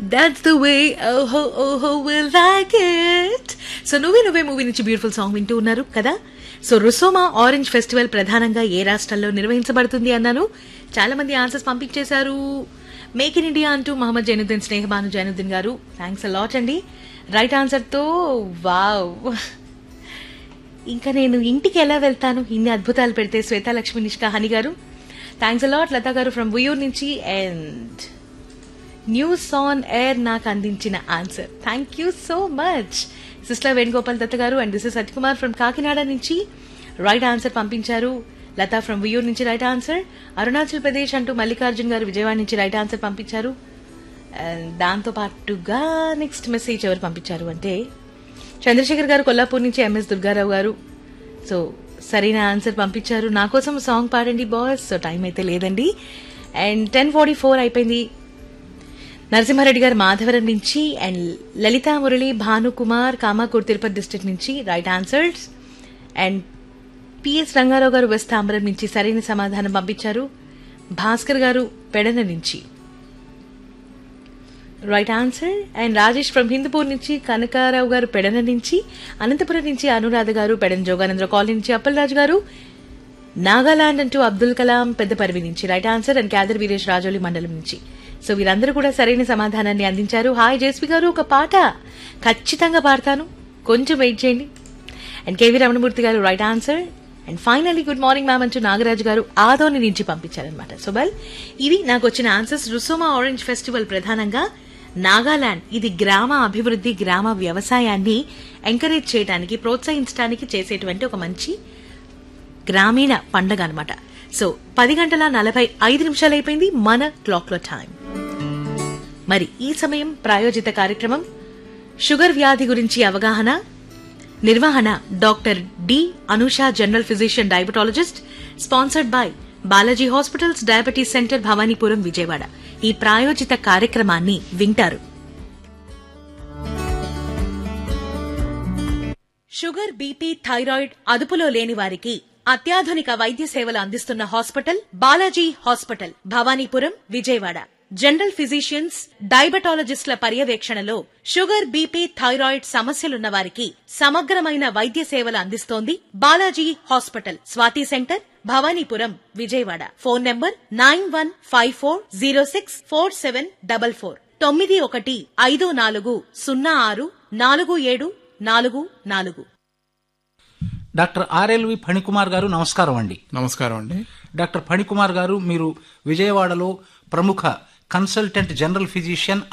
That's the way, oh ho, oh ho, will like it. So Nuvve Nuvve movie నుంచి beautiful song వింటూ ఉన్నారు కదా so రుసోమా orange festival ప్రధానంగా ఏ రాష్ట్రాల్లో నిర్వహించబడుతుంది అన్నాను చాలా మంది ఆన్సర్స్ పంపించేశారు మేక్ ఇన్ ఇండియా అంటూ మహమ్మద్ జైనుద్దీన్ స్నేహబాను జైనుద్దీన్ గారు థ్యాంక్స్ లాట్ అండి రైట్ ఆన్సర్తో వావ్ ఇంకా నేను ఇంటికి ఎలా వెళ్తాను ఇన్ని అద్భుతాలు పెడితే శ్వేతాలక్ష్మి నిష్కా హని గారు థ్యాంక్స్ అలాట్ లతా గారు ఫ్రమ్ ఉయూర్ నుంచి అండ్ న్యూస్ ఆన్ ఎయిర్ నాకు అందించిన answer thank you so much sister Venugopal Datta గారు and this is Satyakumar from Kakinada నుంచి రైట్ ఆన్సర్ పంపించారు లతా ఫ్రమ్ వియూర్ నుంచి రైట్ ఆన్సర్ అరుణాచల్ ప్రదేశ్ అంటూ మల్లికార్జున్ గారు విజయవాడ నుంచి రైట్ ఆన్సర్ పంపించారు And దాంతో పాటుగా నెక్స్ట్ మెసేజ్ ఎవరు పంపించారు అంటే చంద్రశేఖర్ గారు కొల్లాపూర్ నుంచి ఎంఎస్ దుర్గారావు గారు సో సరైన ఆన్సర్ పంపించారు నా కోసం సాంగ్ పాడండి బాస్ సో టైం అయితే లేదండి అండ్ టెన్ ఫార్టీ ఫోర్ అయిపోయింది నరసింహారెడ్డి గారు మాధవరం నుంచి అండ్ లలితా మురళి భానుకుమార్ కామాకూర్ తిరుపతి డిస్ట్రిక్ట్ నుంచి రైట్ ఆన్సర్స్ అండ్ పిఎస్ రంగారావు గారు వెస్ట్ తాంబరం నుంచి సరైన సమాధానం పంపించారు భాస్కర్ గారు పెడన నుంచి right answer and Rajesh from Hindupur నుంచి కనకారావు గారు పెడన నుంచి అనంతపురం నుంచి అనురాధ గారు పెడన జోగానంద్ర కాలనీ నుంచి అప్పలరాజు గారు నాగాలాండ్ అంటూ అబ్దుల్ కలాం పెద్దపరివి నుంచి right answer and Kyadar Veeresh Rajoli మండలం నుంచి సో వీరందరూ కూడా సరైన సమాధానాన్ని అందించారు హాయ్ జేస్వి గారు ఒక పాట ఖచ్చితంగా పాడతాను కొంచెం వెయిట్ చేయండి అండ్ కేవీ రమణమూర్తి గారు right answer and finally good morning ma'am అంటూ నాగరాజు గారు ఆదోని నుంచి పంపించారనమాట సో వెల్ ఇవి నాకు వచ్చిన ఆన్సర్స్ రుసోమా ఆరెంజ్ ఫెస్టివల్ ప్రధానంగా నాగాలాండ్ ఇది గ్రామ అభివృద్ధి గ్రామ వ్యవసాయాన్ని ఎంకరేజ్ చేయడానికి ప్రోత్సహించడానికి చేసేటువంటి ఒక మంచి గ్రామీణ పండగ అనమాట సో పది గంటల నలభై ఐదు నిమిషాలు అయిపోయింది మన క్లాక్ లో టైం మరి ఈ సమయం ప్రాయోజిత కార్యక్రమం షుగర్ వ్యాధి గురించి అవగాహన నిర్వహణ doctor D Anusha general physician diabetologist sponsored by Balaji hospitals diabetes centre Bhavanipuram Vijayawada ఈ ప్రాయోజిత కార్యక్రమాన్ని వింటారు షుగర్ బీపీ థైరాయిడ్ అదుపులో లేని వారికి అత్యాధునిక వైద్య సేవలు అందిస్తున్న hospital Balaji hospital Bhavanipuram Vijayawada general physicians డయాబెటాలజిస్టుల పర్యవేక్షణలో షుగర్ బీపీ థైరాయిడ్ సమస్యలున్న వారికి సమగ్రమైన వైద్య సేవలు అందిస్తోంది Balaji hospital Swathi centre Bhavanipuram Vijayawada phone number nine one five four zero six four seven double four తొమ్మిది ఒకటి ఐదు నాలుగు సున్నా ఆరు నాలుగు ఏడు నాలుగు నాలుగు డాక్టర్ ఆర్ఎల్వి ఫణికుమార్ గారు నమస్కారం అండి నమస్కారం అండి డాక్టర్ ఫణికుమార్ గారు మీరు విజయవాడలో ప్రముఖ కన్సల్టెంట్ జనరల్ ఫిజిషియన్